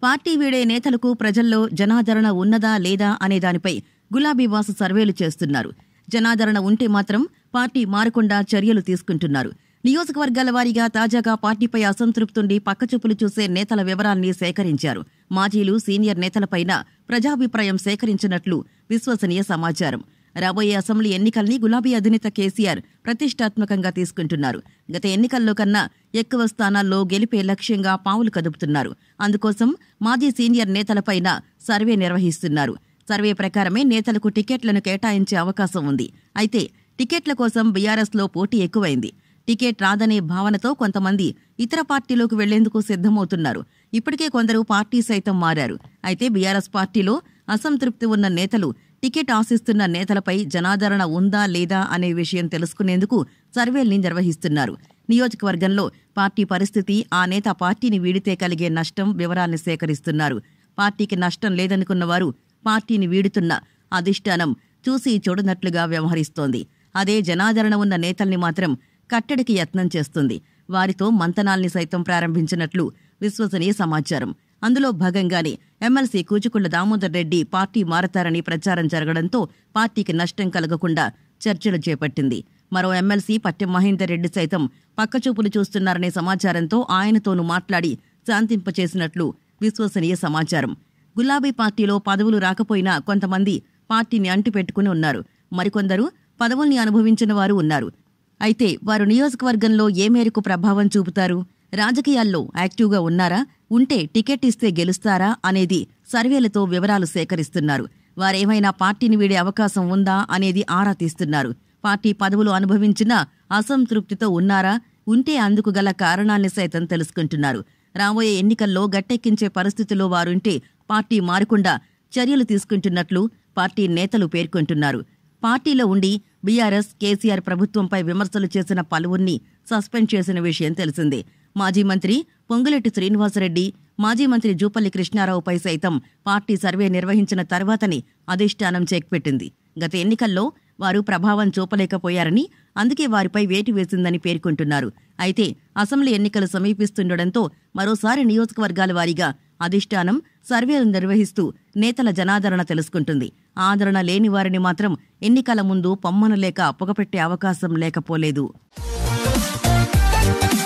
party వీడే నేతలకు ప్రజల్లో జనాదరణ ఉన్నదా లేదా అనే దానిపై గులాబీ వాసు సర్వేలు చేస్తున్నారు జనాదరణ ఉంటే మాత్రం పార్టీ మారకుండా చర్యలు తీసుకుంటున్నారు నియోజకవర్గాల వారీగా తాజాగా పార్టీపై అసంతృప్తుండి పక్కచూపులు చూసే నేతల వివరాల్ని సేకరించారు మాజీలు సీనియర్ నేతలపైన ప్రజాభిప్రాయం సేకరించినట్లు విశ్వసనీయ సమాచారం రాబోయే అసెంబ్లీ ఎన్నికల్ని గులాబీ అధినేత కేసీఆర్ ప్రతిష్టాత్మకంగా తీసుకుంటున్నారు గత ఎన్నికల్లో కన్నా ఎక్కువ స్థానాల్లో గెలిపే లక్ష్యంగా పావులు కదుపుతున్నారు అందుకోసం మాజీ సీనియర్ నేతలపైన సర్వే నిర్వహిస్తున్నారు సర్వే ప్రకారమే నేతలకు టికెట్లను కేటాయించే అవకాశం ఉంది అయితే టికెట్ల కోసం బీఆర్ఎస్లో పోటీ ఎక్కువైంది టికెట్ రాదనే భావనతో కొంతమంది ఇతర పార్టీలోకి వెళ్లేందుకు సిద్ధమవుతున్నారు ఇప్పటికే కొందరు పార్టీ సైతం మారారు అయితే బీఆర్ఎస్ పార్టీలో అసంతృప్తి ఉన్న నేతలు టికెట్ ఆశిస్తున్న నేతలపై జనాదరణ ఉందా లేదా అనే విషయం తెలుసుకునేందుకు సర్వేల్ని నిర్వహిస్తున్నారు నియోజకవర్గంలో పార్టీ పరిస్థితి ఆ నేత పార్టీని వీడితే కలిగే నష్టం వివరాల్ని సేకరిస్తున్నారు పార్టీకి నష్టం లేదనుకున్న వారు పార్టీని వీడుతున్న అధిష్టానం చూసి చూడనట్లుగా వ్యవహరిస్తోంది అదే జనాదరణ ఉన్న నేతల్ని మాత్రం కట్టడికి యత్నం చేస్తుంది వారితో మంతనాల్ని సైతం ప్రారంభించినట్లు విశ్వసనీయ సమాచారం అందులో భాగంగానే ఎమ్మెల్సీ కూచుకుళ్ల దామోదర్ రెడ్డి పార్టీ మారతారని ప్రచారం జరగడంతో పార్టీకి నష్టం కలగకుండా చర్చలు చేపట్టింది మరో ఎమ్మెల్సీ పట్టెం మహేందర్ రెడ్డి సైతం పక్కచూపులు చూస్తున్నారనే సమాచారంతో ఆయనతోనూ మాట్లాడి శాంతింపచేసినట్లు విశ్వసనీయ సమాచారం గులాబీ పార్టీలో పదవులు రాకపోయినా కొంతమంది పార్టీని అంటిపెట్టుకుని ఉన్నారు మరికొందరు పదవుల్ని అనుభవించిన వారు ఉన్నారు అయితే వారు నియోజకవర్గంలో ఏ మేరకు ప్రభావం చూపుతారు రాజకీయాల్లో యాక్టివ్గా ఉన్నారా ఉంటే టికెట్ ఇస్తే గెలుస్తారా అనేది సర్వేలతో వివరాలు సేకరిస్తున్నారు వారేమైనా పార్టీని వీడే అవకాశం ఉందా అనేది ఆరా తీస్తున్నారు పార్టీ పదవులు అనుభవించినా అసంతృప్తితో ఉన్నారా ఉంటే అందుకు గల కారణాల్ని సైతం తెలుసుకుంటున్నారు రాబోయే ఎన్నికల్లో గట్టెక్కించే పరిస్థితిలో వారుంటే పార్టీ మారకుండా చర్యలు తీసుకుంటున్నట్లు పార్టీ నేతలు పేర్కొంటున్నారు పార్టీలో ఉండి బీఆర్ఎస్ కేసీఆర్ ప్రభుత్వంపై విమర్శలు చేసిన పలువురిని సస్పెండ్ చేసిన విషయం తెలిసిందే మాజీ మంత్రి పొంగులెట్టి శ్రీనివాసరెడ్డి మాజీ మంత్రి జూపల్లి కృష్ణారావుపై సైతం పార్టీ సర్వే నిర్వహించిన తర్వాతని అధిష్టానం చెక్ పెట్టింది గత ఎన్నికల్లో వారు ప్రభావం చూపలేకపోయారని అందుకే వారిపై వేటు వేసిందని పేర్కొంటున్నారు అయితే అసెంబ్లీ ఎన్నికలు సమీపిస్తుండటంతో మరోసారి నియోజకవర్గాల వారీగా అధిష్టానం సర్వేలు నిర్వహిస్తూ నేతల జనాదరణ తెలుసుకుంటుంది ఆదరణ లేని వారిని మాత్రం ఎన్నికల ముందు పొమ్మనలేక పొగపెట్టే అవకాశం లేకపోలేదు